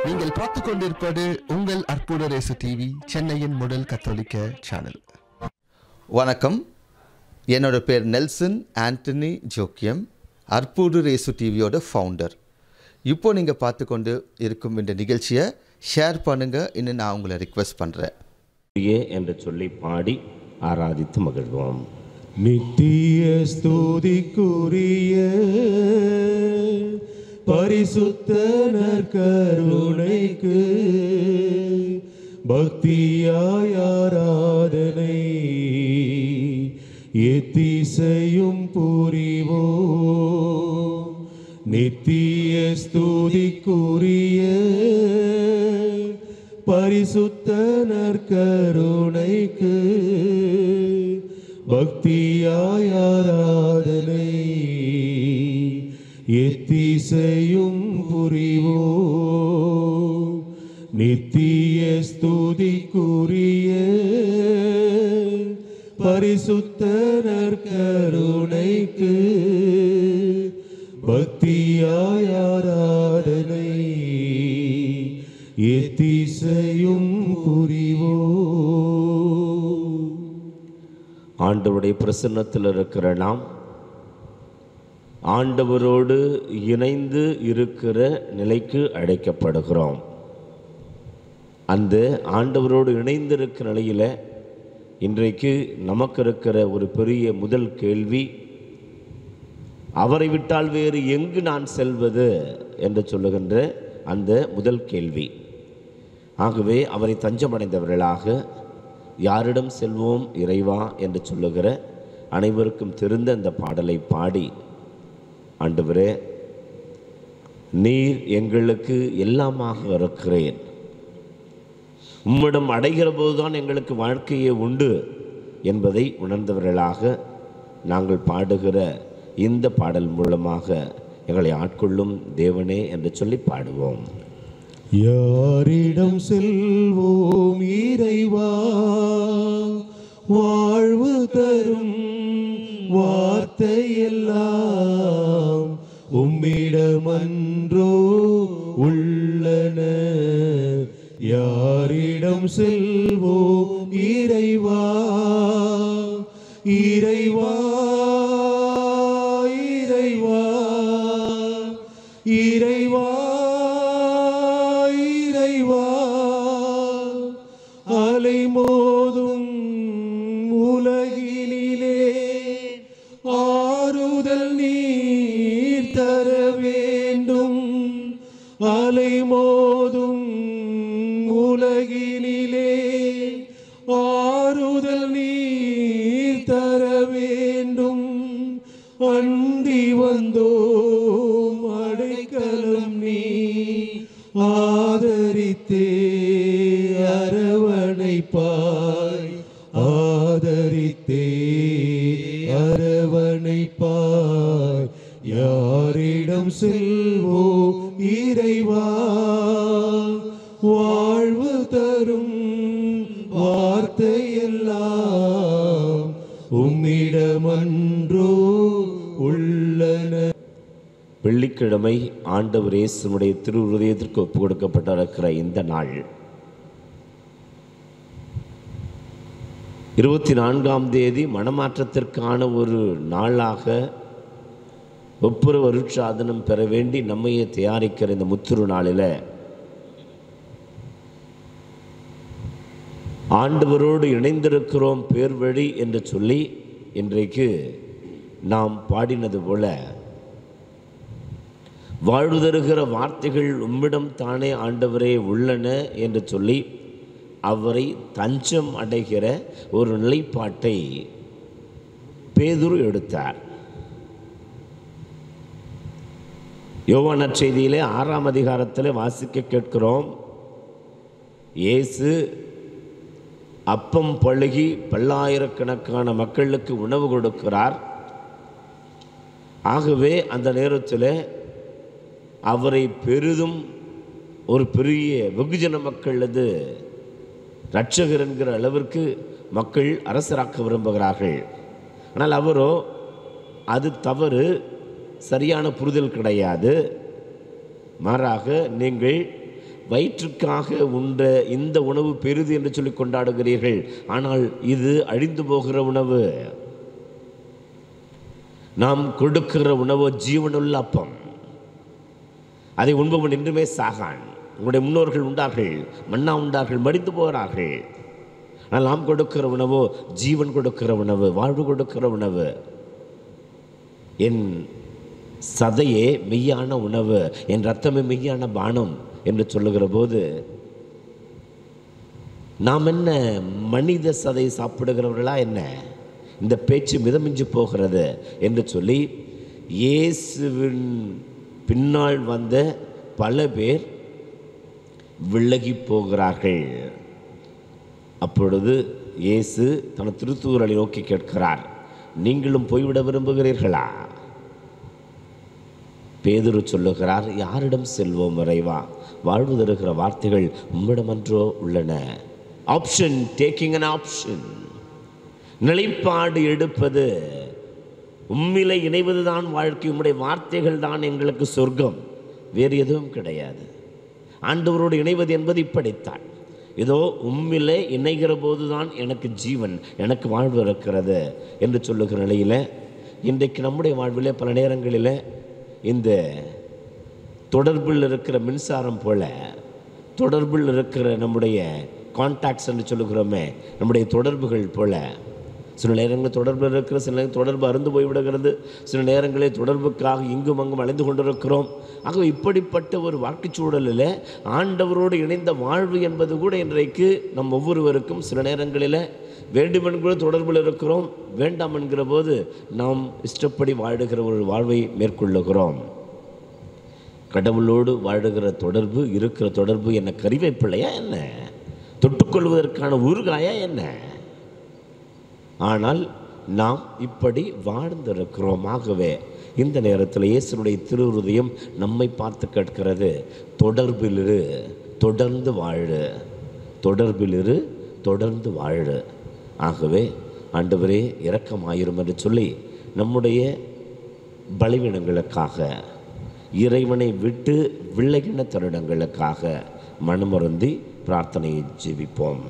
நீங்கள் பார்த்துக் கொண்டிருப்பது உங்கள் அற்புத ரேசு டிவி சென்னையின் முதல் கத்தோலிக்க சேனல் வணக்கம் என்னோட பேர் நெல்சன் ஆண்டனி ஜோக்கியம் அற்புடு ரேசு டிவியோட ஃபவுண்டர் இப்போ நீங்கள் பார்த்து கொண்டு இருக்கும் இந்த நிகழ்ச்சியை ஷேர் பண்ணுங்கள் இன்னும் நான் உங்களை ரிக்வெஸ்ட் பண்ணுறேன் ஏ என்று சொல்லி பாடி ஆராதித்து மகிழ்வோம் நித்திய ஸ்துதிக்குரிய பரிசுத்த நற்கருணைக்கு பக்தியாய் ஆராதனை எத்திசையும் புரிவோம் நித்திய ஸ்துதிக்குரிய பரிசுத்த நற்கருணைக்கு பக்தியாய் ஆராதனை எத்திசையும் புரிவோம் நித்திய ஸ்துதிக்குரிய பரிசுத்த நற்கருணைக்கு பக்தியாய் ஆராதனை எத்திசையும் புரிவோம் ஆண்டவருடைய பிரசன்னத்தில் இருக்கிற நாம் ஆண்டவரோடு இணைந்து இருக்கிற நிலைக்கு அழைக்கப்படுகிறோம் அந்த ஆண்டவரோடு இணைந்து இருக்கிற நிலையில் இன்றைக்கு நமக்கு இருக்கிற ஒரு பெரிய முதல் கேள்வி அவரை விட்டால் வேறு எங்கு நான் செல்வது என்று சொல்லுகின்ற அந்த முதல் கேள்வி ஆகவே அவரை தஞ்சமடைந்தவர்களாக யாரிடம் செல்வோம் இறைவா என்று சொல்லுகிற அனைவருக்கும் தெரிந்த அந்த பாடலை பாடி ஆண்டவரே நீர் எங்களுக்கு எல்லாமாக இருக்கிறேன் உம்மிடம் அடைகிற போதுதான் எங்களுக்கு வாழ்க்கையே உண்டு என்பதை உணர்ந்தவர்களாக நாங்கள் பாடுகிற இந்த பாடல் மூலமாக எங்களை ஆட்கொள்ளும் தேவனே என்று சொல்லி பாடுவோம் யாரிடம் செல்வோம் இறைவா வாழ்வு தரும் வார்த்தையெல்லாம் உம்மிடமன்றோ உள்ளன யாரிடம் செல்வோம் இறைவா இறைவா இறைவா இறைவா இறைவா அலைமோதும் உலகினிலே ஆறுதல் நீர் தர வேண்டும் அலைமோதும் உலகினிலே ஆறுதல் நீர் தர வேண்டும் அண்டி வந்தோம் அடைக்கலம் நீ ஆதரித்தே அரவணைப்பாய் ஆதரித்தே அரவணைப்பாய் யாரிடம் செல்வோம் இறைவா வாழ்வு தரும் வார்த்தையெல்லாம் உம்மிடமன்றோ உள்ளன வெள்ளிக்கிழமை ஆண்டவர் இயேசுனுடைய திரு இருதயத்திற்கு ஒப்பு கொடுக்கப்பட்டிருக்கிற இந்த நாள் இருபத்தி நான்காம் தேதி மனமாற்றத்திற்கான ஒரு நாளாக ஒப்புரவு அருட்சாதனம் பெற வேண்டி நம்மையே தயாரிக்கிற இந்த முத்துரு நாளில் ஆண்டவரோடு இணைந்திருக்கிறோம் பேர் வழி என்று சொல்லி இன்றைக்கு நாம் பாடினது போல வாழ்வு தருகிற வார்த்தைகள் உம்மிடம் தானே ஆண்டவரே உள்ளன என்று சொல்லி அவரை தஞ்சம் அடைகிற ஒரு நிலைப்பாட்டை பேதுரு எடுத்தார் யோவான செய்தியிலே ஆறாம் அதிகாரத்தில் வாசிக்க கேட்கிறோம் இயேசு அப்பம் பழுகி பல்லாயிரக்கணக்கான மக்களுக்கு உணவு கொடுக்கிறார் ஆகவே அந்த நேரத்தில் அவரை பெரிதும் ஒரு பெரிய வெகுஜன மக்கள் அது ரட்சகர் என்கிற அளவிற்கு மக்கள் அரசராக்க விரும்புகிறார்கள் ஆனால் அவரோ அது தவறு சரியான புரிதல் கிடையாது மாறாக நீங்கள் வயிற்றுக்காக உண்ட இந்த உணவு பெரிது என்று சொல்லி கொண்டாடுகிறீர்கள் ஆனால் இது அழிந்து போகிற உணவு நாம் கொடுக்கிற உணவோ ஜீவனுள்ள அப்பம் அதை உண்பவன் என்றுமே சாகான் உங்களுடைய முன்னோர்கள் உண்டார்கள் மன்னா உண்டார்கள் மடிந்து போகிறார்கள் ஆனால் நாம் கொடுக்கிற உணவோ ஜீவன் கொடுக்கிற உணவு வாழ்வு கொடுக்கிற உணவு என் சதையே மெய்யான உணவு என் ரத்தமே மெய்யான பானம் என்று சொல்லுகிற போது நாம் என்ன மனித சதை சாப்பிடுகிறவர்களா என்ன இந்த பேச்சு மிதமிஞ்சு போகிறது என்று சொல்லி இயேசுவின் பின்னால் வந்த பல பேர் விலகி போகிறார்கள் அப்பொழுது இயேசு தன் திருத்தூரலை நோக்கி கேட்கிறார் நீங்களும் போய்விட விரும்புகிறீர்களா பேதுரு சொல்லுகிறார் யாரிடம் செல்வோம் இறைவா வாழ்வு தருகிற வார்த்தைகள் உம்மிடமன்றோ உள்ளன ஆப்ஷன் டேக்கிங் அன் ஆப்ஷன் நிலைப்பாடு எடுப்பது உம்மிலை இணைவதுதான் வாழ்க்கை உம்முடைய வார்த்தைகள் தான் எங்களுக்கு சொர்க்கம் வேறு எதுவும் கிடையாது ஆண்டவரோடு இணைவது என்பது இப்படித்தான் இதோ உம்மிலே இணைகிற போதுதான் எனக்கு ஜீவன் எனக்கு வாழ்வு இருக்கிறது என்று சொல்லுகிற நிலையில் இன்றைக்கு நம்முடைய வாழ்விலே பல நேரங்களில் இந்த தொடர்பில் இருக்கிற மின்சாரம் போல தொடர்பில் இருக்கிற நம்முடைய கான்டாக்ட்ஸ் என்று சொல்லுகிறோமே நம்முடைய தொடர்புகள் போல சில நேரங்களில் தொடர்பில் இருக்கிற சில நேரம் தொடர்பு அருந்து போய்விடுகிறது சில நேரங்களில் தொடர்புக்காக இங்கும் அங்கும் அலைந்து கொண்டிருக்கிறோம் ஆகவே இப்படிப்பட்ட ஒரு வாழ்க்கைச் சூழலில் ஆண்டவரோடு இணைந்த வாழ்வு என்பது கூட இன்றைக்கு நம் ஒவ்வொருவருக்கும் சில நேரங்களில் வேண்டுமென்கிற தொடர்பில் இருக்கிறோம் வேண்டாம் என்கிற போது நாம் இஷ்டப்படி வாழுகிற ஒரு வாழ்வை மேற்கொள்ளுகிறோம் கடவுளோடு வாழுகிற தொடர்பு இருக்கிற தொடர்பு என்ன கறிவேப்பிள்ளையா என்ன தொட்டுக்கொள்வதற்கான ஊறுகாயா என்ன ஆனால் நாம் இப்படி வாழ்ந்திருக்கிறோம் ஆகவே இந்த நேரத்தில் இயேசுனுடைய திருவுருதயம் நம்மை பார்த்து கேட்கிறது தொடர்பிலிரு தொடர்ந்து வாழு தொடர்பிலிரு தொடர்ந்து வாழு ஆகவே ஆண்டவரே இரக்கமாயிரும் என்று சொல்லி நம்முடைய பலவீனங்களுக்காக இறைவனை விட்டு விலகின தருணங்களுக்காக மனமுருந்தி பிரார்த்தனையை ஜெபிப்போம்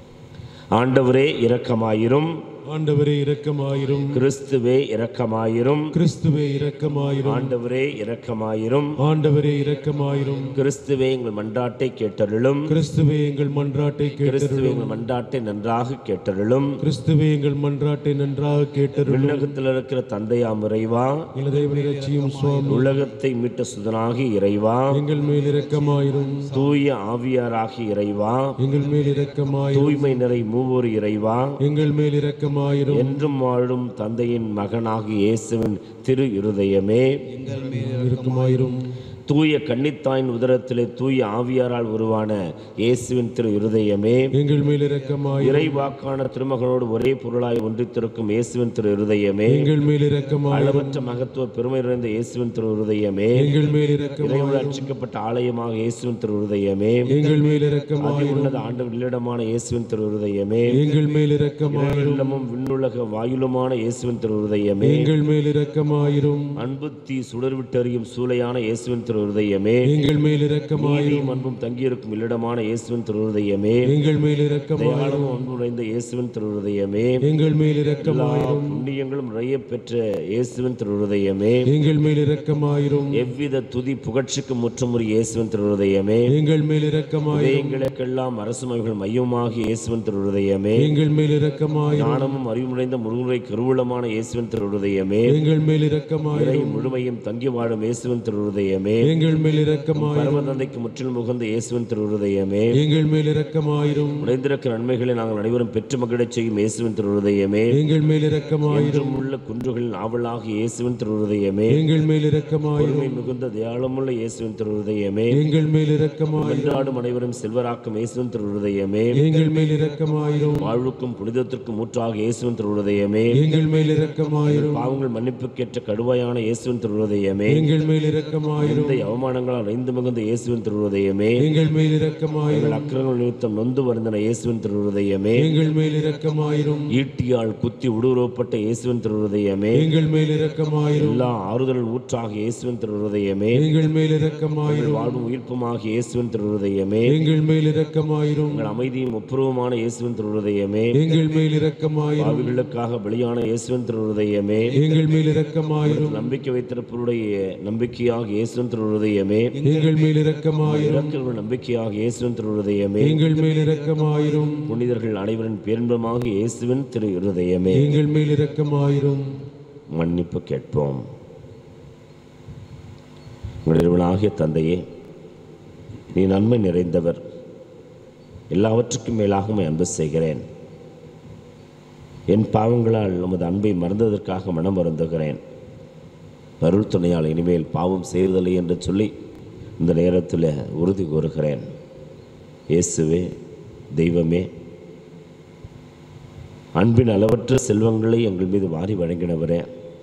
ஆண்டவரே இரக்கமாயிரும் ஆண்டவரே இரக்கமாயிரும் கிறிஸ்துவே இரக்கமாயிரும் கிறிஸ்துவே இரக்கமாயிரும் ஆண்டவரே இரக்கமாயிரும் ஆண்டவரே இரக்கமாயிரும் கிறிஸ்துவே எங்கள் மன்றாட்டை கேட்டருளும் கிறிஸ்துவே எங்கள் மன்றாட்டை கிறிஸ்துவே கேட்டருளும் எங்கள் மன்றாட்டை நன்றாக கேட்டருளும் கிறிஸ்துவே எங்கள் மன்றாட்டை நன்றாக கேட்டருளும் விண்ணகத்தில் இருக்கிற தந்தையாம் இறைவா இளதேவன் இறைச்சியும் சுவாமி உலகத்தை மீட்ட சுதனாகி இறைவா எங்கள் மேல் இரக்கமாயிரும் தூய ஆவியாராகி இறைவா எங்கள் மேல் இரக்கமாயிரும் தூய்மை நிறை மூவோர் இறைவா எங்கள் மேல் இரக்கமாயிரும் என்றும் வாழும் தந்தையின் மகனாகி இயேசுவின் திரு இருதயமே இரக்கமாயிரும் தூய கன்னித்தாயின் உதரத்திலே தூய ஆவியாரால் உருவான இயேசுவின் திரு இருதயமே எங்கள் மேல் இரக்கமாயிரும் இறைவாக்கான திருமகனோடு ஒரே பொருளாய் ஒன்றித்திருக்கும் இயேசுவின் திரு இருதயமே எங்கள் மேல் இரக்கமாயிரும் அளவற்ற மகத்துவ பெருமை நிறைந்த இயேசுவின் திரு இருதயமே எங்கள் மேல் இரக்கமாயிரும் இறைவன் ரட்சிக்கப்பட்ட ஆலயமாக இயேசுவின் திரு இருதயமே எங்கள் மேல் இரக்கமாயிரும் உள்ளது ஆண்டு இல்லிடமான இயேசுவின் திரு இருதயமே எங்கள் மேல் இரக்கமாயிரும் இல்லமும் விண்ணுலக வாயிலுமான இயேசுவின் திரு இருதயமே எங்கள் மேல் இரக்கமாயிரும் அன்பு தீ சுடர்விட்டறியும் சூளையான இயேசுவின் திரு இருதயமே எங்கள் மேல் இரக்கமாயிரும் நீதியும் அன்பும் தங்கியிருக்கும் இல்லிடமான இயேசுவின் திரு இருதயமே எங்கள் மேல் இரக்கமாயிரும் தயாளமும் அன்பு நிறைந்த இயேசுவின் திரு இருதயமே எங்கள் மேல் எல்லா இரக்கமாயிரும் புண்ணியங்களும் நிறைய பெற்ற இயேசுவின் திரு இருதயமே எங்கள் மேல் இரக்கமாயிரும் எவ்வித துதி புகழ்ச்சிக்கு முற்றுமுறை இயேசுவின் திரு இருதயமே எங்கள் மேல் இரக்கமாயிரும் எங்களுக்கெல்லாம் அரசுமைகள் மையமாகிய இயேசுவின் திரு இருதயமே எங்கள் மேல் இரக்கமாயிரும் ஞானமும் அறிவுடைந்த முருகனுடைய கருவூலமான இயேசுவின் திரு இருதயமே எங்கள் மேல் இரக்கமாயிரும் இறை முழுமையும் தங்கி வாழும் இயேசுவின் திரு இருதயமே எங்கள் மேல் இரக்கமாயிரும் பரமதந்தைக்கு முற்றிலும் உகந்த இயேசுவின் திரு இருதயமே எங்கள் மேல் இரக்கமாயிரும் உடைந்திருக்கிற நன்மைகளை நாங்கள் அனைவரும் பெற்று மகிழச் செய்யும் இயேசுவின் திரு இருதயமே எங்கள் மேல் இரக்கமாயிரும் என்றும் உள்ள குன்றுகளின் ஆவலாக இயேசுவின் திரு இருதயமே எங்கள் மேல் இரக்கமாயிரும் பொறுமை மிகுந்த தயாளமுள்ள இயேசுவின் திரு இருதயமே எங்கள் மேல் இரக்கமாயிரும் வென்றாடும் அனைவரும் செல்வராக்கும் இயேசுவின் திரு இருதயமே எங்கள் மேல் இரக்கமாயிரும் வாழ்வுக்கும் புனிதத்திற்கும் ஊற்றாக இயேசுவின் திரு இருதயமே எங்கள் மேல் இரக்கமாயிரும் பாவங்கள் மன்னிப்புக்கேற்ற கடுவாயான இயேசுவின் திரு இருதயமே எங்கள் மேல் இரக்கமாயிரும் இந்த அவமானங்களால் ஐந்து மிகுந்த இயேசுவின் திருவுதயமே எங்கள் மேல் இரக்கமாயிரும் எங்கள் அக்கிரங்கள் நிமித்தம் நொந்து வருந்தின இயேசுவின் திருவுதயமே எங்கள் மேல் இரக்கமாயிரும் ஈட்டியால் குத்தி உடுவுறப்பட்ட இயேசுவின் திருவுதயமே எங்கள் மேல் இரக்கமாயிரும் எல்லா ஆறுதல் ஊற்றாக இயேசுவின் திருவுதயமே எங்கள் மேல் இரக்கமாயிரும் வாழ்வும் உயிர்ப்புமாக இயேசுவின் திருவுதயமே எங்கள் மேல் இரக்கமாயிரும் எங்கள் அமைதியும் ஒப்புரவுமான இயேசுவின் திருவுதயமே எங்கள் மேல் இரக்கமாயிரும் பாவிகளுக்காக பலியான இயேசுவின் திருவுதயமே எங்கள் மேல் இரக்கமாயிரும் நம்பிக்கை வைத்திருப்பவருடைய நம்பிக்கையாக இயேசுவின் திருவுதயமே எங்கள் மேல் இரக்கமாயிரும் இறக்கிற நம்பிக்கையாக இயேசுவின் திருவுதயமே எங்கள் மேல் இரக்கமாயிரும் புனிதர்கள் அனைவரின் பேரின்பமாக இயேசுவின் திரு இருதயமே எங்கள் மேல் இரக்கமாயிரும் மன்னிப்பு கேட்போம் உங்களிருவனாகிய தந்தையே நீ நன்மை நிறைந்தவர் எல்லாவற்றுக்கும் மேலாக உம்மை அன்பு செய்கிறேன் என் பாவங்களால் உமது அன்பை மறந்ததற்காக மனம் வருந்துகிறேன் அருள் துணையால் இனிமேல் பாவம் செய்வதில்லை என்று சொல்லி இந்த நேரத்தில் உறுதி கூறுகிறேன் இயேசுவே தெய்வமே அன்பின் அளவற்ற செல்வங்களை எங்கள் மீது வாரி வழங்கினவரே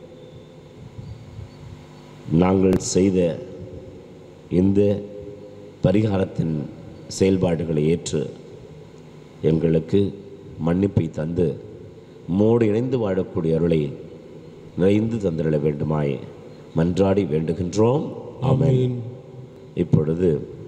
நாங்கள் செய்த இந்த பரிகாரத்தின் செயல்பாடுகளை ஏற்று எங்களுக்கு மன்னிப்பை தந்து மோடு இணைந்து வாழக்கூடிய அருளை நிறைந்து தந்திட வேண்டுமாய் மன்றாடி வேண்டுகின்றோம் ஆமென் ஆமென். இப்பொழுது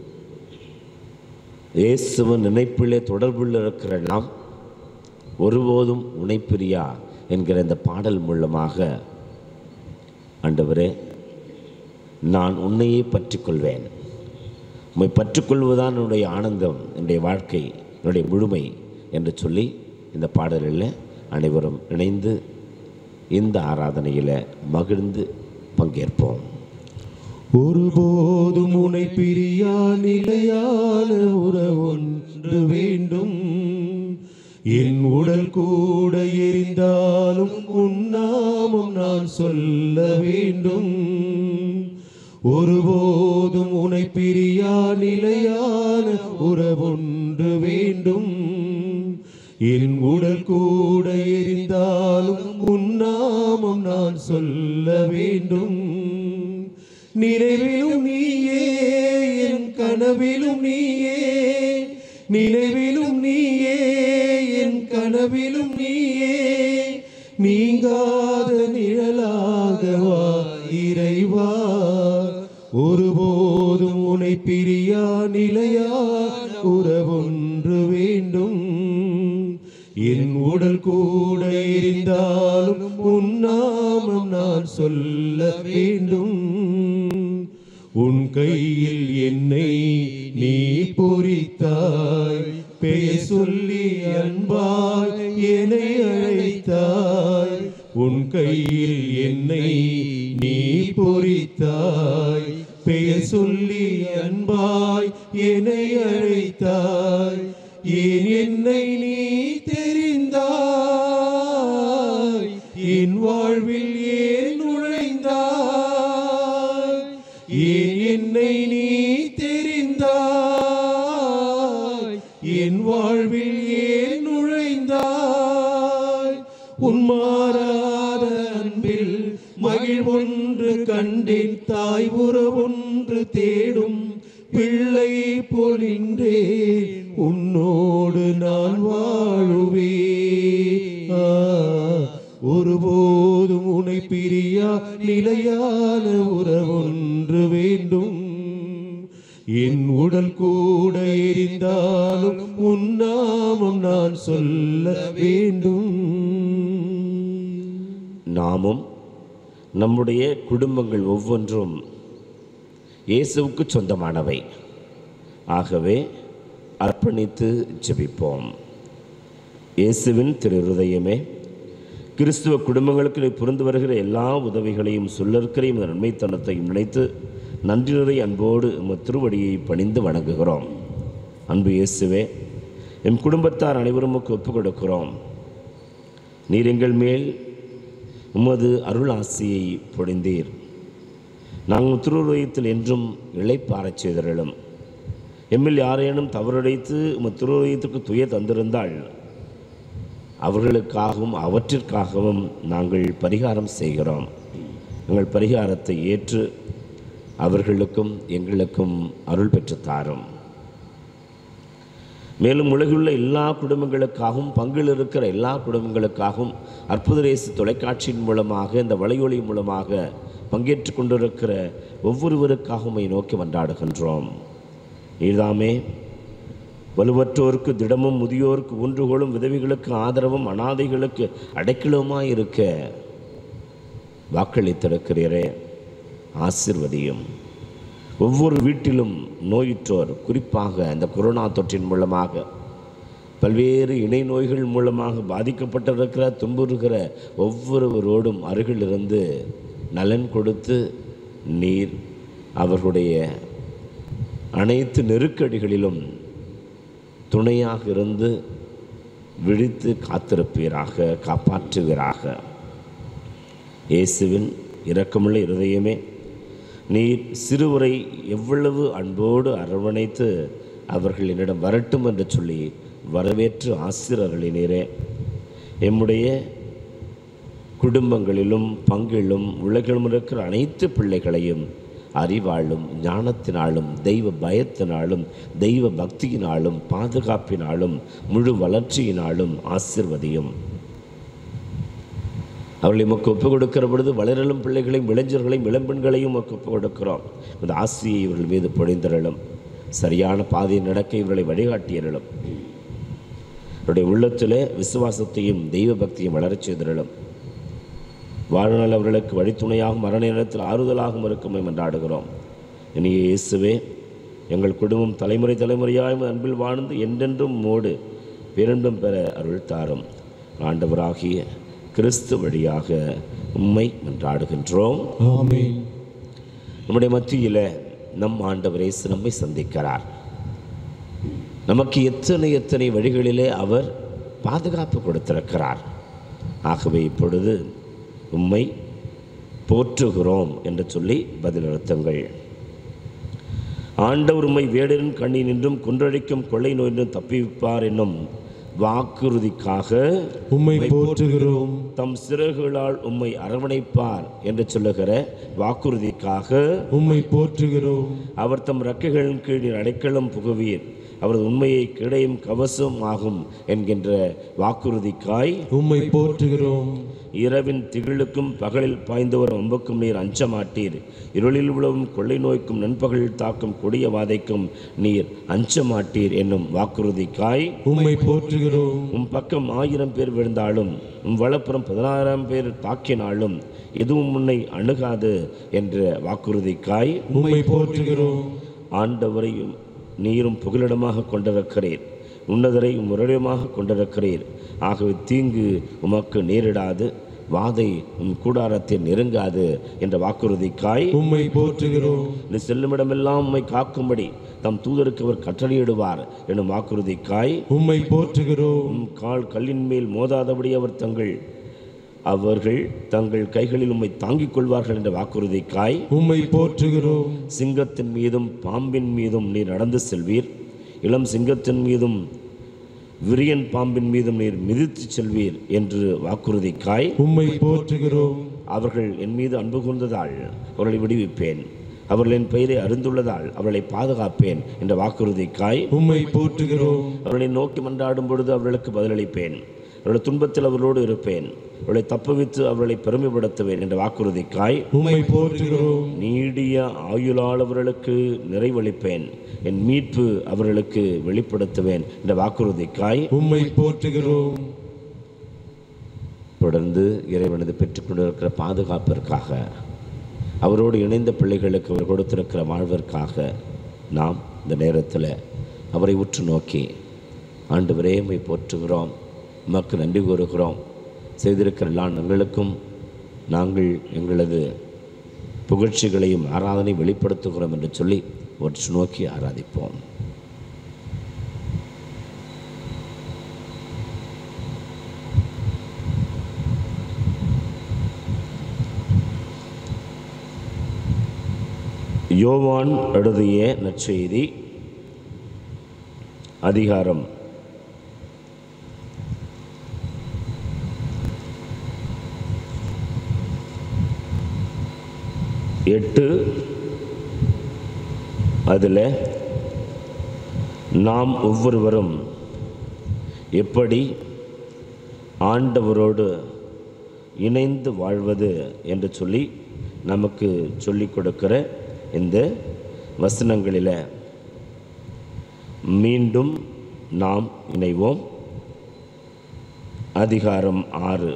இயேசுவின் நினைப்பிலே தொடர்புள்ள இருக்கிற நாம் ஒருபோதும் உனைப்பிரியா என்கிற இந்த பாடல் மூலமாக ஆண்டவரே நான் உன்னையே பற்றிக்கொள்வேன் உம்மை பற்றிக்கொள்வதுதான் என்னுடைய ஆனந்தம் என்னுடைய வாழ்க்கை என்னுடைய முழுமை என்று சொல்லி இந்த பாடலில் அனைவரும் இணைந்து இந்த ஆராதனையில் மகிழ்ந்து பங்கேற்போம் ஒருபோதும் உனை பிரியா நிலையான உறவொன்று வேண்டும் என் உடல் கூட எரிந்தாலும் உன்னாமம் நான் சொல்ல வேண்டும் ஒருபோதும் உனை பிரியா நிலையான உறவொன்று வேண்டும் என் உடல் கூட எரிந்தாலும் உன்னாமம் நான் சொல்ல வேண்டும் நினைவிலும் நீயே என் கனவிலும் நீயே நினைவிலும் நீயே என் கனவிலும் நீயே நீங்காத நிழலாகவா இறைவா ஒருபோதும் உனை பிரியா நிலையா உறவொன்று வேண்டும் என் உடல் கூட எரிந்தாலும் உன்னாமம் நான் சொல்ல வேண்டும் உன் கையில் என்னை நீ பொறித்தாய் பெயர் சொல்லி அன்பாய் என்னை அழைத்தாய் உன் கையில் என்னை நீ பொறித்தாய் பெயர் சொல்லி அன்பாய் என்னை அழைத்தாய் ஏன் என்னை நீ தெரிந்தாய் என் வாழ்வில் ஏன் நுழைந்தாய் ஏன் என்னை நீ தெரிந்தாய் என் வாழ்வில் ஏன் நுழைந்தாய் உன் மாறாத அன்பில் மகிழ்வொன்று கண்டேன் தாய் உறவொன்று தேடும் பிள்ளை பொலின்றே உன்னோடு நான் வாழுவே ஆ, ஒருபோதும் உனை பிரியா நிலையான உறவொன்று வேண்டும் என் உடல் கூட எரிந்தாலும் உன்னாமம் நான் சொல்ல வேண்டும் நாமும் நம்முடைய குடும்பங்கள் ஒவ்வொன்றும் இயேசுவுக்கு சொந்தமானவை ஆகவே அர்ப்பணித்து ஜெபிப்போம் இயேசுவின் திரு இருதயமே கிறிஸ்துவ குடும்பங்களுக்கு நீ புரிந்து வருகிற எல்லா உதவிகளையும் சொல்லற்கரையும் நன்மைத்தனத்தையும் நினைத்து நன்றி நிறை அன்போடு உமது திருவடியை பணிந்து வணங்குகிறோம் அன்பு இயேசுவே எம் குடும்பத்தார் அனைவரும் உமக்கு ஒப்புக் கொடுக்கிறோம் நீர் எங்கள் மேல் உமது அருள் ஆசியை பொழிந்தீர் நாங்கள் திருவுருவயத்தில் என்றும் இளைப்பாறச் செய்தருளும் எம்மில் யாரேனும் தவறடைத்து உமது திருவுருவயத்திற்கு துய தந்திருந்தால் அவர்களுக்காகவும் அவற்றிற்காகவும் நாங்கள் பரிகாரம் செய்கிறோம் எங்கள் பரிகாரத்தை ஏற்று அவர்களுக்கும் எங்களுக்கும் அருள் பெற்று தாரும் மேலும் உலகிலுள்ள எல்லா குடும்பங்களுக்காகவும் பங்கில் இருக்கிற எல்லா குடும்பங்களுக்காகவும் அற்புதரேசு தொலைக்காட்சியின் மூலமாக இந்த வலையொலி மூலமாக பங்கேற்று கொண்டிருக்கிற ஒவ்வொருவருக்காகவும் உம்மை நோக்கி மன்றாடுகின்றோம் நீதாமே வலுவற்றோருக்கு திடமும் முதியோருக்கு ஊன்றுகோலும் விதவிகளுக்கு ஆதரவும் அனாதைகளுக்கு அடைக்கலவுமாய் இருக்க வாக்களித்திருக்கிறீரே ஆசிர்வதியும் ஒவ்வொரு வீட்டிலும் நோயுற்றோர் குறிப்பாக இந்த கொரோனா தொற்றின் மூலமாக பல்வேறு இணை நோய்கள் மூலமாக பாதிக்கப்பட்டிருக்கிற துன்புறுகிற ஒவ்வொருவரோடும் அருகில் இருந்து நலன் கொடுத்து நீர் அவர்களுடைய அனைத்து நெருக்கடிகளிலும் துணையாக இருந்து விழித்து காத்திருப்பீராக காப்பாற்றுவீராக இயேசுவின் இரக்கமுள்ள இருதயமே நீர் சிறுவரை எவ்வளவு அன்போடு அரவணைத்து அவர்கள் என்னிடம் வரட்டும் என்று சொல்லி வரவேற்று ஆசிரியர்களினரே எம்முடைய குடும்பங்களிலும் பங்கிலும் உலகிலும் இருக்கிற அனைத்து பிள்ளைகளையும் அறிவாலும் ஞானத்தினாலும் தெய்வ பயத்தினாலும் தெய்வ பக்தியினாலும் பாதுகாப்பினாலும் முழு வளர்ச்சியினாலும் ஆசிர்வதியும் அவர்களை உமக்கு ஒப்புக் கொடுக்கிற பொழுது வளரலும் பிள்ளைகளையும் இளைஞர்களையும் இளம்பெண்களையும் உமக்கு ஒப்புக் கொடுக்கிறோம் இந்த ஆசிரியை இவர்கள் மீது பொழிந்தரலும் சரியான பாதையை நடக்க இவர்களை வழிகாட்டியரலும் அவருடைய உள்ளத்திலே விசுவாசத்தையும் தெய்வ பக்தியும் வளரச் செய்திரலும் வாழ்நாள் அவர்களுக்கு வழித்துணையாகும் மரண நேரத்தில் ஆறுதலாகவும் இருக்கும் என்றாடுகிறோம் இனிய இயேசுவே எங்கள் குடும்பம் தலைமுறை தலைமுறையாய் உமது அன்பில் வாழ்ந்து என்றென்றும் மோடு பேரின்பம் பெற அருள் தாரும் ஆண்டவராகிய கிறிஸ்து வழியாக உம்மை மன்றாடுகின்றோம் ஆமென் நம்முடைய மத்தியில் நம் ஆண்டவர் இயேசு நம்மை சந்திக்கிறார் நமக்கு எத்தனை எத்தனை வழிகளிலே அவர் பாதுகாப்பு கொடுத்திருக்கிறார் ஆகவே இப்பொழுது உம்மை போற்றுகிறோம் என்று சொல்லி பதிலளித்துங்கள் ஆண்டவர் உம்மை வேடரின் கண்ணினின்றும் குன்றழிக்கும் கொள்ளை நோயின்றும் தப்பிவிப்பார் என்னும் வாக்குறுதிக்காக உம்மை போற்றுகிறோம் தம் சிறகுகளால் உம்மை அரவணைப்பார் என்று சொல்லுகிற வாக்குறுதிக்காக உம்மை போற்றுகிறோம் அவர் தம் ரெக்கைகளின் கீழ் நீர் அடைக்கலம் புகுவீர் அவரது உண்மையை கிடையும் கவசம் ஆகும் என்கின்ற வாக்குறுதிக்காய் உம்மை போற்றுகிறோம் இரவின் திகிழுக்கும் பகலில் பாய்ந்து வரும் அம்புக்கும் நீர் அஞ்ச மாட்டீர் இருளில் உழவும் கொள்ளை நோய்க்கும் நண்பகலில் தாக்கும் கொடிய வாதைக்கும் நீர் அஞ்ச மாட்டீர் என்னும் வாக்குறுதிக்காய் உம்மை போற்றுகிறோம் உம் பக்கம் ஆயிரம் பேர் விழுந்தாலும் உம் வலப்புறம் பதினாயிரம் பேர் தாக்கினாலும் எதுவும் உன்னை அணுகாது என்ற வாக்குறுதிக்காய் உம்மை போற்றுகிறோம் ஆண்டவரையும் நீரும் புகலிடமாக கொண்டிருக்கிறீர் உன்னதரை முரளியமாக கொண்டிருக்கிறீர் ஆகவே தீங்கு உமக்கு நேரிடாது வாதை உம் கூடாரத்தில் நெருங்காது என்ற வாக்குறுதிக்காய் உம்மை போற்றுகிறோம் நீ செல்லுமிடமெல்லாம் உம்மை காக்கும்படி தம் தூதருக்கு அவர் கட்டளையிடுவார் எனும் வாக்குறுதிக்காய் உம்மை போற்றுகிறோம் உம் கால் கல்லின் மேல் மோதாதபடி அவர் தங்கள் அவர்கள் தங்கள் கைகளில் உம்மை தாங்கிக் கொள்வார்கள் என்ற வாக்குறுதிக்காய் உம்மை போற்றுகிறோம் சிங்கத்தின் மீதும் பாம்பின் மீதும் நீர் நடந்து செல்வீர் இளம் சிங்கத்தின் மீதும் விரியன் பாம்பின் மீதும் நீர் மிதித்துச் செல்வீர் என்று வாக்குறுதிக்காய் உம்மை போற்றுகிறோம் அவர்கள் என் மீது அன்பு கூர்ந்ததால் அவர்களை விடுவிப்பேன் அவர்கள் என் பெயரை அறிந்துள்ளதால் அவர்களை பாதுகாப்பேன் என்ற வாக்குறுதிக்காய் உம்மை போற்றுகிறோம் அவர்களை நோக்கி மன்றாடும் பொழுது அவர்களுக்கு பதிலளிப்பேன் அவருடைய துன்பத்தில் அவர்களோடு இருப்பேன் அவர்களை தப்புவித்து அவர்களை பெருமைப்படுத்துவேன் என்ற வாக்குறுதிக்காய் உம்மை போற்றுகிறோம் நீடிய ஆயுளால் அவர்களுக்கு நிறைவளிப்பேன் என் மீட்பு அவர்களுக்கு வெளிப்படுத்துவேன் என்ற வாக்குறுதிக்காய் உம்மை போற்றுகிறோம் தொடர்ந்து இறைவனது பெற்றுக்கொண்டிருக்கிற பாதுகாப்பிற்காக அவரோடு இணைந்த பிள்ளைகளுக்கு அவர் கொடுத்திருக்கிற வாழ்விற்காக நாம் இந்த நேரத்தில் அவரை உற்று நோக்கி ஆண்டவரே உம்மை போற்றுகிறோம் உமக்கு நன்றி கூறுகிறோம் செய்திருக்கிற எல்லா நங்களுக்கும் நாங்கள் எங்களது புகழ்ச்சிகளையும் ஆராதனை வெளிப்படுத்துகிறோம் என்று சொல்லி உற்று நோக்கி ஆராதிப்போம் யோவான் எழுதிய நற்செய்தி அதிகாரம் எட்டு அதில் நாம் ஒவ்வொருவரும் எப்படி ஆண்டவரோடு இணைந்து வாழ்வது என்று சொல்லி நமக்கு சொல்லிக் கொடுக்கிற இந்த வசனங்களில் மீண்டும் நாம் இணைவோம் அதிகாரம் ஆறு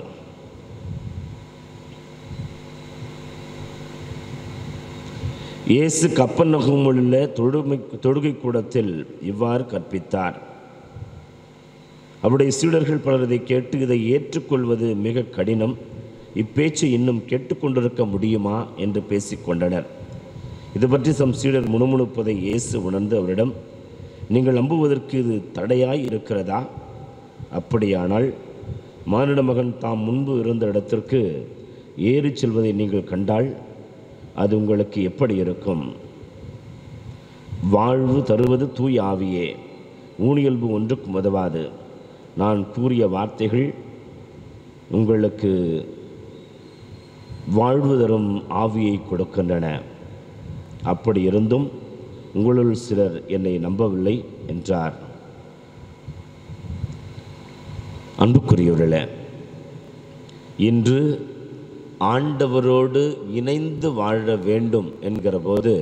இயேசு கப்பநகமுள்ள தொழுமை தொழுகை கூடத்தில் இவ்வாறு கற்பித்தார் அவருடைய சீடர்கள் பலர் இதை கேட்டு இதை ஏற்றுக்கொள்வது மிக கடினம் இப்பேச்சு இன்னும் கேட்டுக்கொண்டிருக்க முடியுமா என்று பேசிக்கொண்டனர் இது பற்றி சம் சீடர் முணுமுணுப்பதை இயேசு உணர்ந்து அவரிடம் நீங்கள் நம்புவதற்கு இது தடையாய் இருக்கிறதா அப்படியானால் மானிட மகன் தாம் முன்பு இருந்த இடத்திற்கு ஏறிச் செல்வதை நீங்கள் கண்டால் அது உங்களுக்கு எப்படி இருக்கும் வாழ்வு தருவது தூய் ஆவியே ஊனியல்பு ஒன்றுக்கும் உதவாது நான் கூறிய வார்த்தைகள் உங்களுக்கு வாழ்வு தரும் ஆவியை கொடுக்கின்றன அப்படி இருந்தும் உங்களுள் சிலர் என்னை நம்பவில்லை என்றார் அன்புக்குரியவர்களே இன்று ஆண்டவரோடு இணைந்து வாழ வேண்டும் என்கிற போது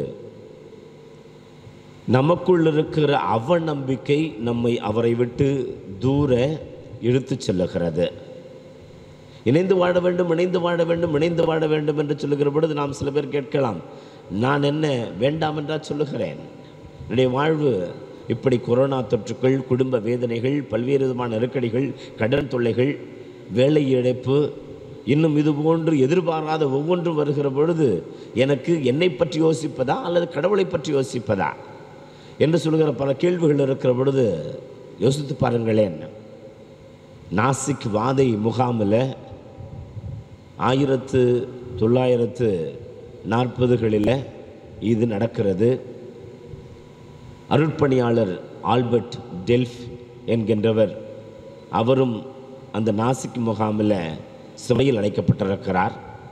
நமக்குள் இருக்கிற அவநம்பிக்கை நம்மை அவரை விட்டு தூர இழுத்துச் செல்லுகிறது இணைந்து வாழ வேண்டும் இணைந்து வாழ வேண்டும் இணைந்து வாழ வேண்டும் என்று சொல்லுகிற பொழுது நாம் சில பேர் கேட்கலாம் நான் என்ன வேண்டாம் என்றா சொல்லுகிறேன் என்னுடைய வாழ்வு இப்படி கொரோனா தொற்றுக்கள் குடும்ப வேதனைகள் பல்வேறு விதமான நெருக்கடிகள் கடன் தொல்லைகள் வேலை இழப்பு இன்னும் இது போன்று எதிர்பாராத ஒவ்வொன்றும் வருகிற பொழுது எனக்கு என்னை பற்றி யோசிப்பதா அல்லது கடவுளை பற்றி யோசிப்பதா என்று சொல்கிற பல கேள்விகள் இருக்கிற பொழுது யோசித்து பாருங்களேன் நாசிக் வாதை முகாமில் ஆயிரத்து தொள்ளாயிரத்து நாற்பதுகளில் இது நடக்கிறது அருட்பணியாளர் ஆல்பர்ட் டெல்ஃப் என்கின்றவர் அவரும் அந்த நாசிக் முகாமில் சிறையில் அடைக்கப்பட்டிருக்கிறார்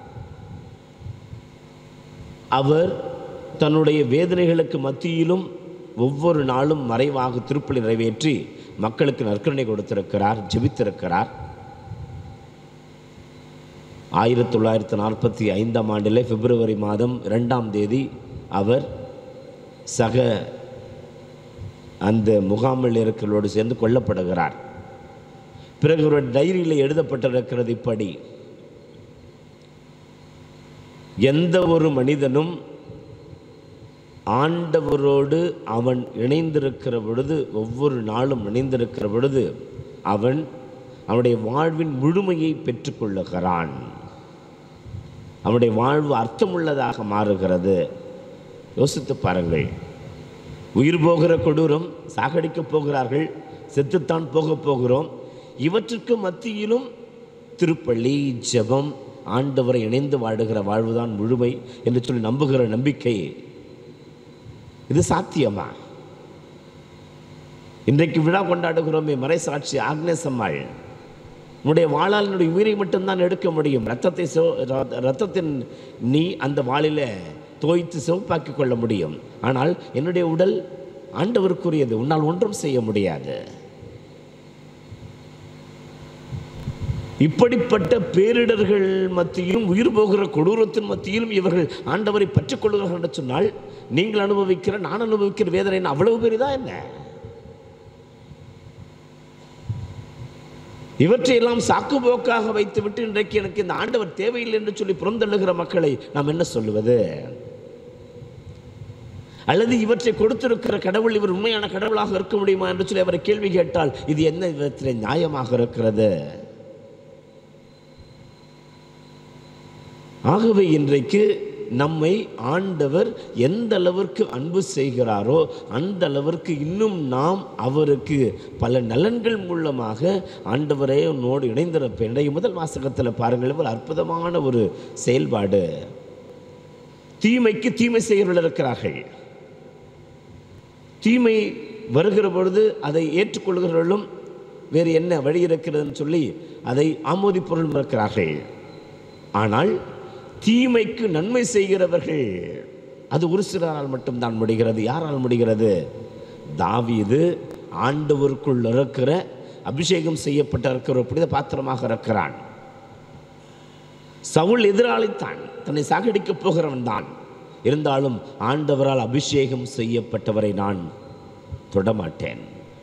அவர் தன்னுடைய வேதனைகளுக்கு மத்தியிலும் ஒவ்வொரு நாளும் மறைவாக திருப்பலி நிறைவேற்றி மக்களுக்கு நற்கருணை கொடுத்திருக்கிறார் ஜெபித்திருக்கிறார் ஆயிரத்தி தொள்ளாயிரத்தி நாற்பத்தி ஐந்தாம் ஆண்டில் பிப்ரவரி மாதம் இரண்டாம் தேதி அவர் சக அந்த முகாமில் இருக்கிறவரோடு சேர்ந்து கொல்லப்படுகிறார் பிறகு ஒரு டைரியில் எழுதப்பட்டிருக்கிறது இப்படி எந்த ஒரு மனிதனும் ஆண்டவரோடு அவன் இணைந்திருக்கிற பொழுது ஒவ்வொரு நாளும் இணைந்திருக்கிற பொழுது அவன் அவனுடைய வாழ்வின் முழுமையை பெற்றுக்கொள்ளுகிறான் அவனுடைய வாழ்வு அர்த்தமுள்ளதாக மாறுகிறது யோசித்து பாருங்கள் உயிர் போகிற கொடூரம் சாகடிக்கப் போகிறார்கள் செத்துத்தான் போகப் போகிறோம் இவற்றுக்கு மத்தியிலும் திருப்பள்ளி ஜெபம் ஆண்டவரை இணைந்து வாழுகிற வாழ்வுதான் முழுமை என்று சொல்லி நம்புகிற நம்பிக்கை இது சாத்தியமா இன்றைக்கு விழா கொண்டாடுகிறோமே மறைசாட்சி ஆக்னேஸ் அம்மாள் உன்னுடைய வாளால் என்னுடைய உயிரை மட்டும்தான் எடுக்க முடியும் ரத்தத்தை சிவ ர- ரத்தத்தின் நீ அந்த வாளில தோய்த்து சிவப்பாக்கி கொள்ள முடியும் ஆனால் என்னுடைய உடல் ஆண்டவருக்குரியது உன்னால் ஒன்றும் செய்ய முடியாது இப்படிப்பட்ட பேரிடர்கள் மத்தியிலும் உயிர் போகிற கொடூரத்தின் மத்தியிலும் இவர்கள் ஆண்டவரை பற்றிக் கொள்கிறார்கள் என்று சொன்னால் நீங்கள் அனுபவிக்கிற நான் அனுபவிக்கிற வேதனை என்ன அவ்வளவு பெரிதா என்ன இவற்றையெல்லாம் சாக்கு போக்காக வைத்துவிட்டு இன்றைக்கு எனக்கு இந்த ஆண்டவர் தேவையில்லை என்று சொல்லி புறந்தள்ளுகிற மக்களை நாம் என்ன சொல்லுவது அல்லது இவற்றை கொடுத்திருக்கிற கடவுள் இவர் உண்மையான கடவுளாக இருக்க முடியுமா என்று சொல்லி அவரை கேள்வி கேட்டால் இது என்ன விதத்தில் நியாயமாக இருக்கிறது ஆகவே இன்றைக்கு நம்மை ஆண்டவர் எந்த அளவிற்கு அன்பு செய்கிறாரோ அந்த அளவிற்கு இன்னும் நாம் அவருக்கு பல நலன்கள் மூலமாக ஆண்டவரே உன்னோடு இணைந்திருப்பேன் இன்றைய முதல் வாசகத்தில் பாருங்கள் ஒரு அற்புதமான ஒரு செயல்பாடு தீமைக்கு தீமை செய்கிறவர்கள் இருக்கிறார்கள் தீமை வருகிற பொழுது அதை ஏற்றுக்கொள்கிறவர்களும் வேறு என்ன வழி இருக்கிறதுன்னு சொல்லி அதை ஆமோதிப்பொருள் இருக்கிறார்கள் ஆனால் தீமைக்கு நன்மை செய்கிறவர்கள் அது ஒரு சிலரால் மட்டும்தான் முடிகிறது யாரால் முடிகிறது தாவீது ஆண்டவருக்குள் இருக்கிற அபிஷேகம் செய்யப்பட்ட இருக்கிற ஒரு புனித பாத்திரமாக இருக்கிறான் சவுல் எதிராளித்தான் தன்னை சாகடிக்கப் போகிறவன் தான் இருந்தாலும் ஆண்டவரால் அபிஷேகம் செய்யப்பட்டவரை நான் தொடமாட்டேன்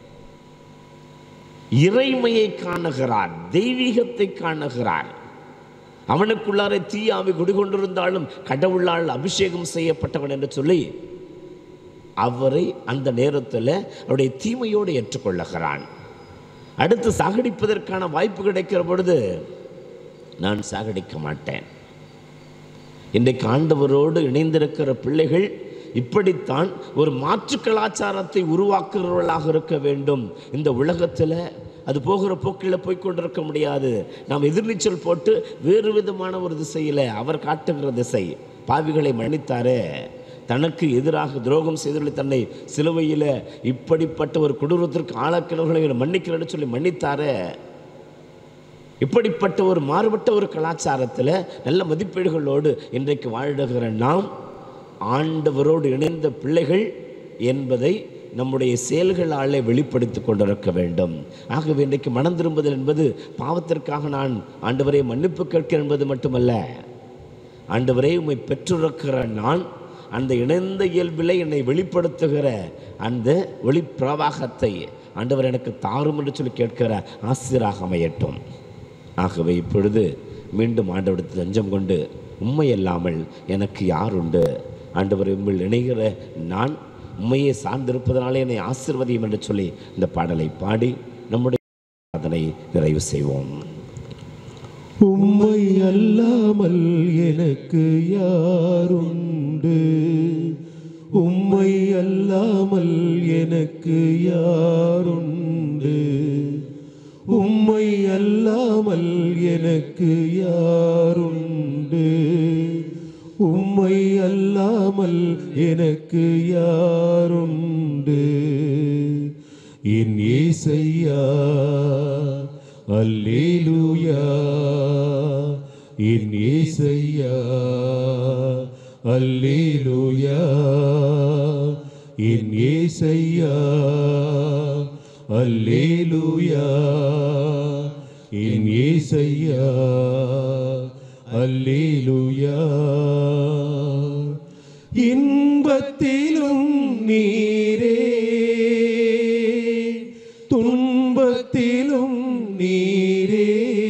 இறைமையை காணுகிறார் தெய்வீகத்தை காணுகிறார் அவனுக்குள்ளார தீயாவி குடிகொண்டிருந்தாலும் கடவுளால் அபிஷேகம் செய்யப்பட்டவன் என்று சொல்லி அவரை அந்த நேரத்தில் அவருடைய தீமையோடு ஏற்றுக்கொள்ளுகிறான் அடுத்து சாகடிப்பதற்கான வாய்ப்பு கிடைக்கிற பொழுது நான் சாகடிக்க மாட்டேன் இன்றைக்கு ஆண்டவரோடு இணைந்திருக்கிற பிள்ளைகள் இப்படித்தான் ஒரு மாற்று கலாச்சாரத்தை உருவாக்குறவர்களாக இருக்க வேண்டும் இந்த உலகத்தில் அது போகிற போக்கில் போய் கொண்டிருக்க முடியாது நாம் எதிர்நீச்சல் போட்டு வேறு விதமான ஒரு திசையில் அவர் காட்டுகிற திசை பாவிகளை மன்னித்தாரே தனக்கு எதிராக துரோகம் செய்துள்ள தன்னை சிலுவையில் இப்படிப்பட்ட ஒரு கொடூரத்திற்கு ஆளாக்கினவர்களை மன்னிக்கிறேன்னு சொல்லி மன்னித்தாரே இப்படிப்பட்ட ஒரு மாறுபட்ட ஒரு கலாச்சாரத்தில் நல்ல மதிப்பீடுகளோடு இன்றைக்கு வாழுகிற நாம் ஆண்டவரோடு இணைந்த பிள்ளைகள் என்பதை நம்முடைய செயல்களாலே வெளிப்படுத்தி கொண்டிருக்க வேண்டும் ஆகவே இன்றைக்கு மனம் திரும்புதல் என்பது பாவத்திற்காக நான் ஆண்டவரை மன்னிப்பு கேட்கிறேன் என்பது மட்டுமல்ல ஆண்டவரே உம்மை பெற்றிருக்கிற நான் அந்த இணைந்த இயல்பிலே என்னை வெளிப்படுத்துகிற அந்த ஒளிப்பிரவாகத்தை ஆண்டவர் எனக்கு தாரும் என்று சொல்லி கேட்கிற ஆசிரியராக அமையட்டும் ஆகவே இப்பொழுது மீண்டும் ஆண்டவரத்தில் தஞ்சம் கொண்டு உண்மை அல்லாமல் எனக்கு யார் உண்டு ஆண்டவர் உண்மையில் இணைகிற நான் உண்மையை சார்ந்திருப்பதனாலே என்னை ஆசிர்வதியும் என்று சொல்லி இந்த பாடலை பாடி நம்முடைய அதனை நிறைவு செய்வோம் உம்மை அல்லாமல் எனக்கு யாருண்டு உம்மை அல்லாமல் எனக்கு யாருண்டு உம்மை அல்லாமல் எனக்கு யாருண்டு உம்மை அல்லாமல் எனக்கு யாருண்டு என் ஏசையா அல்லேலூயா என் ஏசையா அல்லேலூயா என் ஏசையா அல்லேலூயா என் ஏசையா அல்லேலூயா இன்பத்திலும் நீரே துன்பத்திலும் நீரே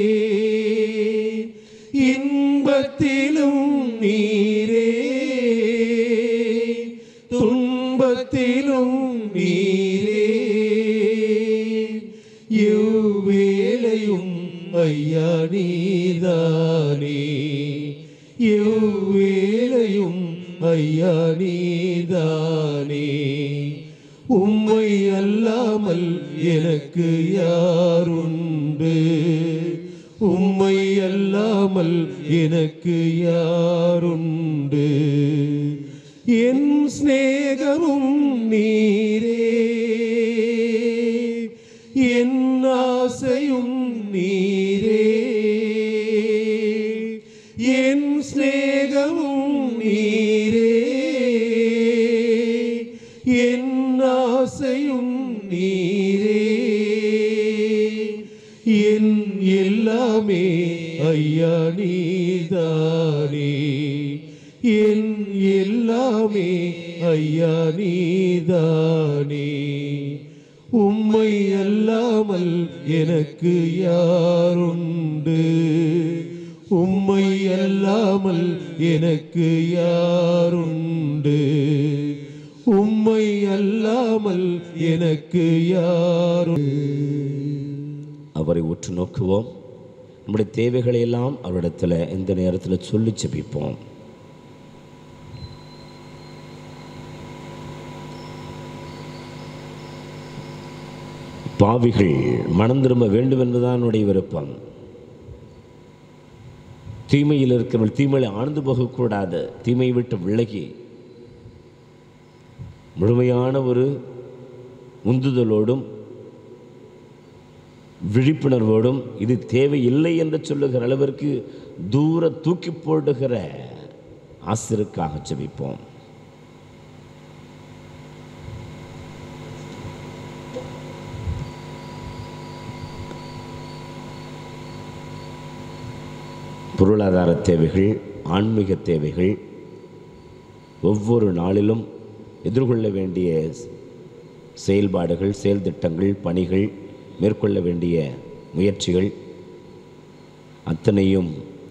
இன்பத்திலும் நீரே துன்பத்திலும் நீரே எவ்வேளையும் ஐயா நீதானே எவ்வேளையும் ஐயா நீதானே உம்மை அல்லாமல் எனக்கு யாருண்டு உம்மை அல்லாமல் எனக்கு யாருண்டு என் சிநேகமும் நீரே என் ஆசையும் நீரே என் சிநேகமும் நீரே என் ஆசையும் நீரே என் எல்லாமே ஐயா நீதானே என் எல்லாமே ஐயா நீதானே உம்மை அல்லாமல் எனக்கு யாருண்டு உம்மை அல்லாமல் எனக்கு யாருண்டு உம்மை அல்லாமல் எனக்கு யாருண்டு அவரை உற்று நோக்குவோம் நம்முடைய தேவைகளை எல்லாம் அவரிடத்தில் இந்த நேரத்தில் சொல்லி ஜெபிப்போம் பாவிகள் மனம் திரும்ப வேண்டும் என்பதுதான் என்னுடைய விருப்பம் தீமையில் இருக்கிறவர்கள் தீமையில் ஆழ்ந்து போகக்கூடாது தீமையை விட்டு விலகி முழுமையான ஒரு உந்துதலோடும் விழிப்புணர்வோடும் இது தேவையில்லை என்று சொல்லுகிற அளவிற்கு தூர தூக்கி போடுகிற ஆசிருக்காக ஜெபிப்போம் பொருளாதார தேவைகள் ஆன்மீக தேவைகள் ஒவ்வொரு நாளிலும் எதிர்கொள்ள வேண்டிய செயல்பாடுகள் செயல் திட்டங்கள் பணிகள் மேற்கொள்ள வேண்டிய முயற்சிகள் அத்தனையும்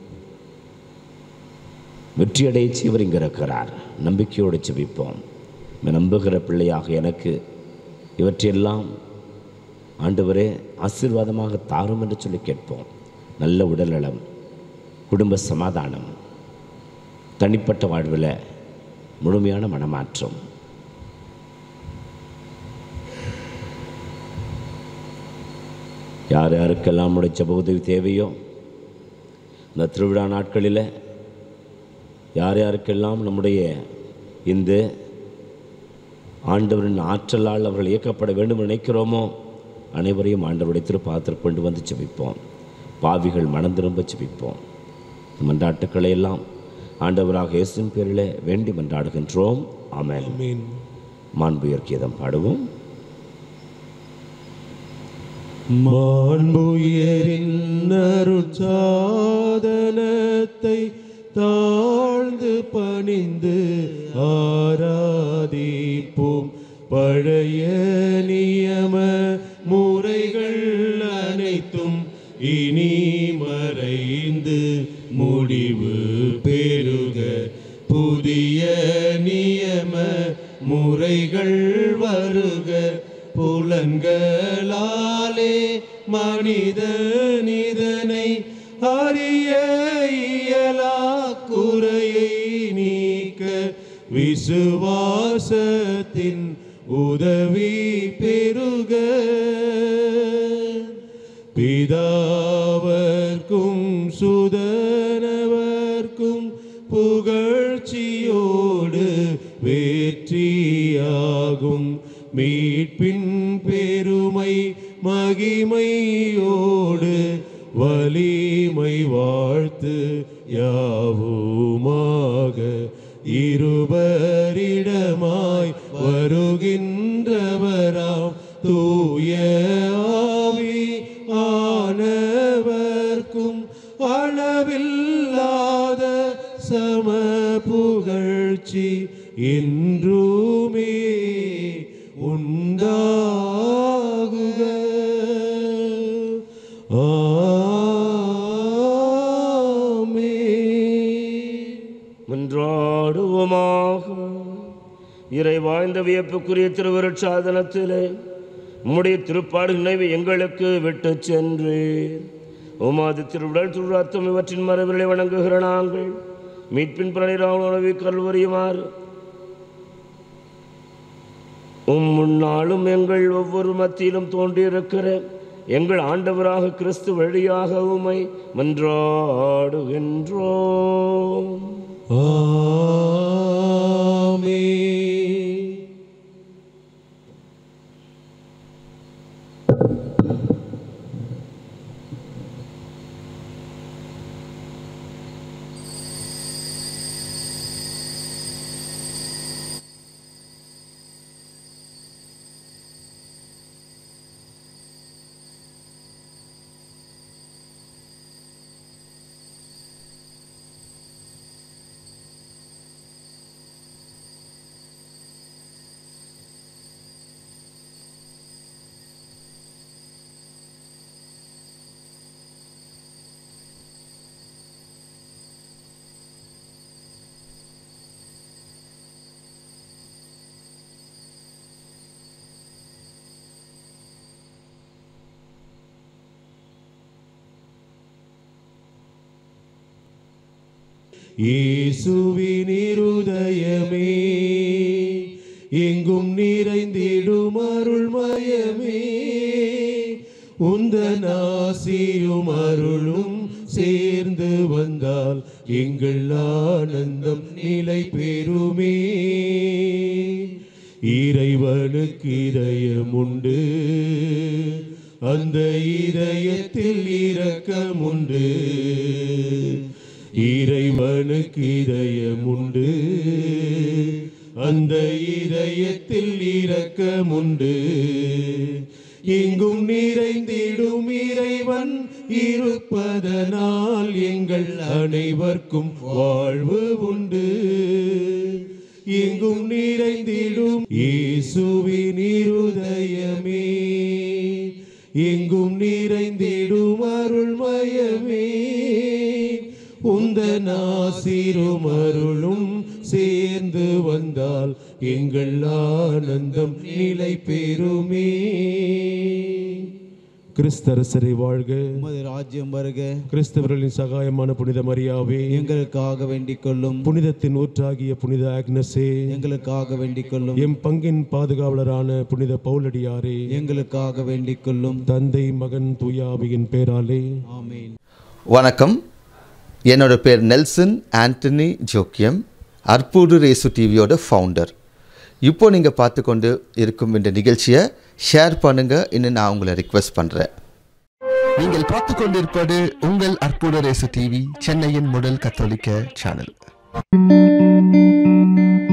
வெற்றியடைய செய்வர் இங்கே இருக்கிறார் நம்பிக்கையோடு செபிப்போம் இந்த நம்புகிற பிள்ளையாக எனக்கு இவற்றையெல்லாம் ஆண்டவரே ஆசீர்வாதமாக தாரும் என்று சொல்லி கேட்போம் நல்ல உடல்நலம் குடும்ப சமாதானம் தனிப்பட்ட வாழ்வில் முழுமையான மனமாற்றம் யார் யாருக்கெல்லாம் நம்முடைய ஜெப உதவி தேவையோ இந்த திருவிழா நாட்களில் யார் யாருக்கெல்லாம் நம்முடைய இந்த ஆண்டவரின் ஆற்றலால் அவர்கள் இயக்கப்பட வேண்டும் என்று நினைக்கிறோமோ அனைவரையும் ஆண்டவருடைய திருப்பாத்திரம் கொண்டு வந்து செபிப்போம் பாவிகள் மனம் திரும்ப செபிப்போம் மன்றாட்டுக்களை எல்லாம் ஆண்டவராக இயேசுவின் பேரில் வேண்டி மன்றாடுகின்றோம் ஆமென் ஆமென். மாண்புயர் கீதம் பாடுவோம் மாண்புயரின் அருட்சாதனத்தை தாழ்ந்து பணிந்து ஆராதிப்போம் பழைய நியம முறைகள் அனைத்தும் இனி மறைந்து முடிவு பெறுக புதிய நியம முறைகள் வருக புலன்களாலே மனிதனிதனை அறிய இயலா குறையை நீக்க விசுவாசத்தின் உதவி பெருக பிதாவர்க்கும் சுதனவர்க்கும் புகழ்ச்சியோடு வெற்றியாகும் மீட்பின் பெருமை மகிமையோடு வலிமை வாழ்த்து யாவுமாக இருபரிடமாய் வருகின்றவராம் தூய ஆவி ஆனவர்க்கும் அளவில்லாத சம புகழ்ச்சி என்றுமே உண்டாகுக ஆமென். மன்றாடுவோமாக இறை வாழ்ந்த வியப்புக்குரிய திருவருட்சாதனத்திலே உம்முடைய திருப்பாடு நினைவு எங்களுக்கு விட்டு சென்று உமாது திருவுடல் திருரத்தம் இவற்றின் மரபிலை வணங்குகிற நாங்கள் மீட்பின் பலனிராக உணவை கல்வறியுமாறு உம் முன்னாலும் எங்கள் ஒவ்வொரு மத்தியிலும் தோன்றியிருக்கிற எங்கள் ஆண்டவராக கிறிஸ்து வழியாக உமை மன்றாடுகின்றோம் ஆமென். இயேசுவின் இருதயமே எங்கும் நிறைந்திடும் அருள்மயமே உந்தன் ஆசியும் அருளும் சேர்ந்து வந்தால் எங்கள் ஆனந்தம் நிலை பெறுமே இறைவனுக்கு இதயம் உண்டு அந்த இதயத்தில் இரக்கம் உண்டு இறைவனுக்கு இதயம் உண்டு அந்த இதயத்தில் இரக்கம் உண்டு எங்கும் நிறைந்திடும் இறைவன் இருப்பதனால் எங்கள் அனைவர்க்கும் வாழ்வு உண்டு எங்கும் நிறைந்திடும் இயேசுவின் இருதயமே எங்கும் நிறைந்திடும் அருள்மயமே உந்த நாசிரும் அருளும் சேர்ந்து வந்தால் எங்கள் ஆனந்தம் நிலை பெறுமே கிறிஸ்தரசரை வாழ்க உமது ராஜ்யம் வருக கிறிஸ்தவர்களின் சகாயமான புனித மரியாவே எங்களுக்காக வேண்டிக் கொள்ளும் புனிதத்தின் ஊற்றாகிய புனித ஆக்னஸே எங்களுக்காக வேண்டிக் கொள்ளும் எம் பங்கின் பாதுகாவலரான புனித பவுலடியாரே எங்களுக்காக வேண்டிக் கொள்ளும் தந்தை மகன் தூயாவியின் பேராலே ஆமென் வணக்கம் என்னோட பேர் நெல்சன் ஆண்டனி ஜோக்கியம் அற்புடு ரேசு டிவியோட ஃபவுண்டர் இப்போ நீங்கள் பார்த்து கொண்டு இருக்கும் இந்த நிகழ்ச்சியை ஷேர் பண்ணுங்கள் இன்னும் நான் உங்களை ரிக்வெஸ்ட் பண்ணுறேன் நீங்கள் பார்த்து கொண்டிருப்பது உங்கள் அற்புத ரேசு டிவி சென்னையின் முதல் கத்தோலிக்க சேனல்